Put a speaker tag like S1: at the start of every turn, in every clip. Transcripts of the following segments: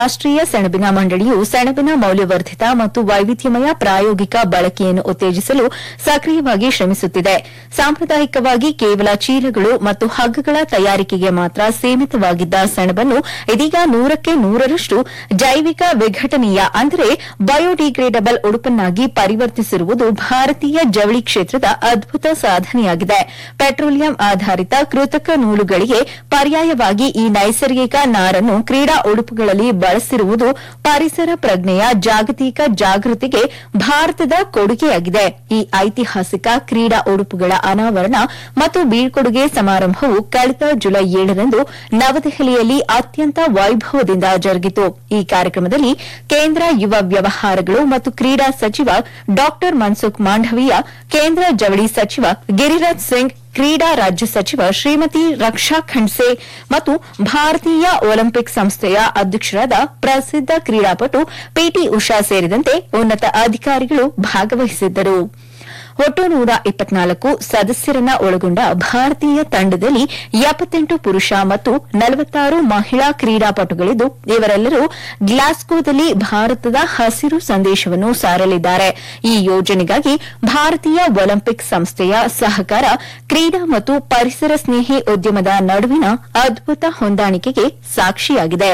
S1: ರಾಷ್ಟೀಯ ಸೆಣಬಿನ ಮಂಡಳಿಯು ಸೆಣಬಿನ ಮೌಲ್ಯವರ್ಧಿತ ಮತ್ತು ವೈವಿಧ್ಯಮಯ ಪ್ರಾಯೋಗಿಕ ಬಳಕೆಯನ್ನು ಉತ್ತೇಜಿಸಲು ಸಕ್ರಿಯವಾಗಿ ಶ್ರಮಿಸುತ್ತಿದೆ ಸಾಂಪ್ರದಾಯಿಕವಾಗಿ ಕೇವಲ ಚೀಲಗಳು ಮತ್ತು ಹಗ್ಗಗಳ ತಯಾರಿಕೆಗೆ ಮಾತ್ರ ಸೀಮಿತವಾಗಿದ್ದ ಸೆಣಬನ್ನು ಇದೀಗ ನೂರಕ್ಕೆ ನೂರರಷ್ಟು ಜೈವಿಕ ವಿಘಟನೀಯ ಅಂದರೆ ಬಯೋಡಿಗ್ರೇಡಬಲ್ ಉಡುಪನ್ನಾಗಿ ಪರಿವರ್ತಿಸಿರುವುದು ಭಾರತೀಯ ಜವಳಿ ಕ್ಷೇತ್ರದ ಅದ್ಭುತ ಸಾಧನೆಯಾಗಿದೆ ಪೆಟ್ರೋಲಿಯಂ ಆಧಾರಿತ ಕೃತಕ ನೂಲುಗಳಿಗೆ ಪರ್ಯಾಯವಾಗಿ ಈ ನೈಸರ್ಗಿಕ ನಾರನ್ನು ಕ್ರೀಡಾ ಉಡುಪುಗಳಲ್ಲಿ ಬಳಸಿರುವುದು ಪರಿಸರ ಪ್ರಜ್ಞೆಯ ಜಾಗತಿಕ ಜಾಗೃತಿಗೆ ಭಾರತದ ಕೊಡುಗೆಯಾಗಿದೆ ಈ ಐತಿಹಾಸಿಕ ಕ್ರೀಡಾ ಉಡುಪುಗಳ ಅನಾವರಣ ಮತ್ತು ಬೀಳ್ಕೊಡುಗೆ ಸಮಾರಂಭವು ಕಳೆದ ಜುಲೈ ಏಳರಂದು ನವದೆಹಲಿಯಲ್ಲಿ ಅತ್ಯಂತ ವೈಭವದಿಂದ ಜರುಗಿತು ಈ ಕಾರ್ಯಕ್ರಮದಲ್ಲಿ ಕೇಂದ್ರ ಯುವ ವ್ಯವಹಾರಗಳು ಮತ್ತು ಕ್ರೀಡಾ ಸಚಿವ ಡಾ ಮನ್ಸುಖ್ ಮಾಂಡವೀಯ ಕೇಂದ್ರ ಜವಳಿ ಸಚಿವ ಗಿರಿರಾಜ್ ಸಿಂಗ್ ಕ್ರೀಡಾ ರಾಜ್ಯ ಸಚಿವ ಶ್ರೀಮತಿ ರಕ್ಷಾ ಖಂಡ್ಸೆ ಮತ್ತು ಭಾರತೀಯ ಒಲಿಂಪಿಕ್ ಸಂಸ್ಥೆಯ ಅಧ್ಯಕ್ಷರಾದ ಪ್ರಸಿದ್ದ ಕ್ರೀಡಾಪಟು ಪಿಟಿ ಉಷಾ ಸೇರಿದಂತೆ ಉನ್ನತ ಅಧಿಕಾರಿಗಳು ಭಾಗವಹಿಸಿದ್ದರು ಒಟ್ಟು ನೂರ ಇಪ್ಪತ್ನಾಲ್ಕು ಸದಸ್ಯರನ್ನ ಒಳಗೊಂಡ ಭಾರತೀಯ ತಂಡದಲ್ಲಿ ಎಪ್ಪತ್ತೆಂಟು ಪುರುಷ ಮತ್ತು ನಲವತ್ತಾರು ಮಹಿಳಾ ಕ್ರೀಡಾಪಟುಗಳಿದ್ದು ಇವರೆಲ್ಲರೂ ಗ್ಲಾಸ್ಗೋದಲ್ಲಿ ಭಾರತದ ಹಸಿರು ಸಂದೇಶವನ್ನು ಸಾರಲಿದ್ದಾರೆ ಈ ಯೋಜನೆಗಾಗಿ ಭಾರತೀಯ ಒಲಿಂಪಿಕ್ ಸಂಸ್ಥೆಯ ಸಹಕಾರ ಕ್ರೀಡಾ ಮತ್ತು ಪರಿಸರ ಸ್ನೇಹಿ ಉದ್ಯಮದ ನಡುವಿನ ಅದ್ಭುತ ಹೊಂದಾಣಿಕೆಗೆ ಸಾಕ್ಷಿಯಾಗಿದೆ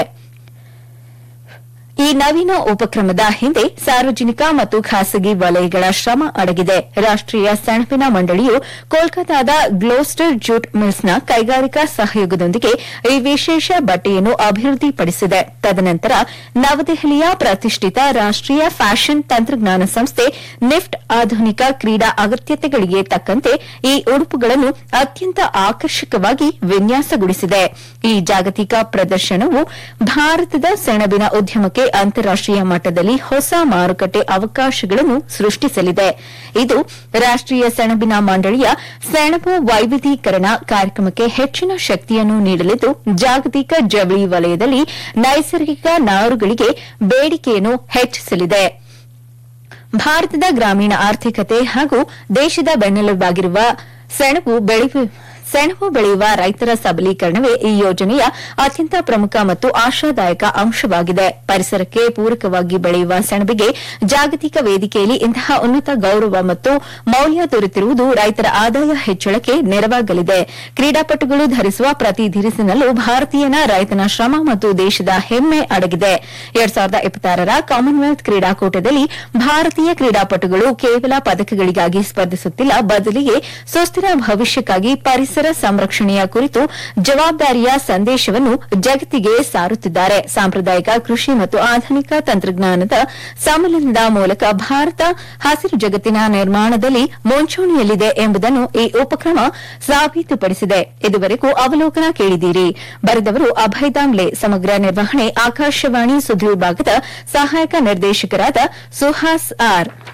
S1: ಈ ನವೀನ ಉಪಕ್ರಮದ ಹಿಂದೆ ಸಾರ್ವಜನಿಕ ಮತ್ತು ಖಾಸಗಿ ವಲಯಗಳ ಶ್ರಮ ಅಡಗಿದೆ ರಾಷ್ಟೀಯ ಸೆಣಬಿನ ಮಂಡಳಿಯು ಕೋಲ್ಕತಾದ ಗ್ಲೋಸ್ಟರ್ ಜೂಟ್ ಮಿಲ್ಸ್ನ ಕೈಗಾರಿಕಾ ಸಹಯೋಗದೊಂದಿಗೆ ಈ ವಿಶೇಷ ಬಟ್ಟೆಯನ್ನು ಅಭಿವೃದ್ಧಿಪಡಿಸಿದೆ ತದನಂತರ ನವದೆಹಲಿಯ ಪ್ರತಿಷ್ಠಿತ ರಾಷ್ಟೀಯ ಫ್ಯಾಷನ್ ತಂತ್ರಜ್ಞಾನ ಸಂಸ್ಥೆ ನಿಫ್ಟ್ ಆಧುನಿಕ ಕ್ರೀಡಾ ಅಗತ್ಯತೆಗಳಿಗೆ ತಕ್ಕಂತೆ ಈ ಉಡುಪುಗಳನ್ನು ಅತ್ಯಂತ ಆಕರ್ಷಕವಾಗಿ ವಿನ್ಯಾಸಗೊಳಿಸಿದೆ ಈ ಜಾಗತಿಕ ಪ್ರದರ್ಶನವು ಭಾರತದ ಸೆಣಬಿನ ಉದ್ಯಮಕ್ಕೆ ಅಂತಾರಾಷ್ಟೀಯ ಮಟ್ಟದಲ್ಲಿ ಹೊಸ ಮಾರುಕಟ್ಟೆ ಅವಕಾಶಗಳನ್ನು ಸೃಷ್ಟಿಸಲಿದೆ ಇದು ರಾಷ್ಟೀಯ ಸೆಣಬಿನ ಮಂಡಳಿಯ ಸೆಣಬು ವೈವಿಧ್ಯೀಕರಣ ಕಾರ್ಯಕ್ರಮಕ್ಕೆ ಹೆಚ್ಚಿನ ಶಕ್ತಿಯನ್ನು ನೀಡಲಿದ್ದು ಜಾಗತಿಕ ಜವಳಿ ವಲಯದಲ್ಲಿ ನೈಸರ್ಗಿಕ ನಾರುಗಳಿಗೆ ಬೇಡಿಕೆಯನ್ನು ಹೆಚ್ಚಿಸಲಿದೆ ಭಾರತದ ಗ್ರಾಮೀಣ ಆರ್ಥಿಕತೆ ಹಾಗೂ ದೇಶದ ಬೆನ್ನೆಲುಬಾಗಿರುವ ಸೆಣಬು ಬೆಳೆಯುವ ಸೆಣಬು ಬೆಳೆಯುವ ರೈತರ ಸಬಲೀಕರಣವೇ ಈ ಯೋಜನೆಯ ಅತ್ಯಂತ ಪ್ರಮುಖ ಮತ್ತು ಆಶಾದಾಯಕ ಅಂಶವಾಗಿದೆ ಪರಿಸರಕ್ಕೆ ಪೂರಕವಾಗಿ ಬೆಳೆಯುವ ಸೆಣಬಿಗೆ ಜಾಗತಿಕ ವೇದಿಕೆಯಲ್ಲಿ ಇಂತಹ ಉನ್ನತ ಗೌರವ ಮತ್ತು ಮೌಲ್ಯ ದೊರೆತಿರುವುದು ರೈತರ ಆದಾಯ ಹೆಚ್ಚಳಕ್ಕೆ ನೆರವಾಗಲಿದೆ ಕ್ರೀಡಾಪಟುಗಳು ಧರಿಸುವ ಪ್ರತಿ ಧಿರಿಸಿನಲ್ಲೂ ಭಾರತೀಯನ ರೈತನ ಶ್ರಮ ಮತ್ತು ದೇಶದ ಹೆಮ್ಮೆ ಅಡಗಿದೆ ಎರಡ್ ಸಾವಿರದ ಇಪ್ಪತ್ತಾರರ ಕಾಮನ್ವೆಲ್ತ್ ಕ್ರೀಡಾಕೂಟದಲ್ಲಿ ಭಾರತೀಯ ಕ್ರೀಡಾಪಟುಗಳು ಕೇವಲ ಪದಕಗಳಿಗಾಗಿ ಸ್ಪರ್ಧಿಸುತ್ತಿಲ್ಲ ಬದಲಿಗೆ ಸುಸ್ಥಿರ ಭವಿಷ್ಯಕ್ಕಾಗಿ ಪರಿಸರ ಸಂರಕ್ಷಣೆಯ ಕುರಿತು ಜವಾಬ್ದಾರಿಯ ಸಂದೇಶವನ್ನು ಜಗತ್ತಿಗೆ ಸಾರುತ್ತಿದ್ದಾರೆ ಸಾಂಪ್ರದಾಯಿಕ ಕೃಷಿ ಮತ್ತು ಆಧುನಿಕ ತಂತ್ರಜ್ಞಾನದ ಸಮ್ಮಿಲನದ ಮೂಲಕ ಭಾರತ ಹಸಿರು ಜಗತ್ತಿನ ನಿರ್ಮಾಣದಲ್ಲಿ ಮುಂಚೂಣಿಯಲ್ಲಿದೆ ಎಂಬುದನ್ನು ಈ ಉಪಕ್ರಮ ಸಾಬೀತುಪಡಿಸಿದೆ ಇದುವರೆಗೂ ಅವಲೋಕನ ಕೇಳಿದ್ದೀರಿ ಬರೆದವರು ಅಭಯ್ ದಾಮ್ಲೆ ಸಮಗ್ರ ನಿರ್ವಹಣೆ ಆಕಾಶವಾಣಿ ಸುದ್ದಿ ವಿಭಾಗದ ಸಹಾಯಕ ನಿರ್ದೇಶಕರಾದ ಸುಹಾಸ್ ಆರ್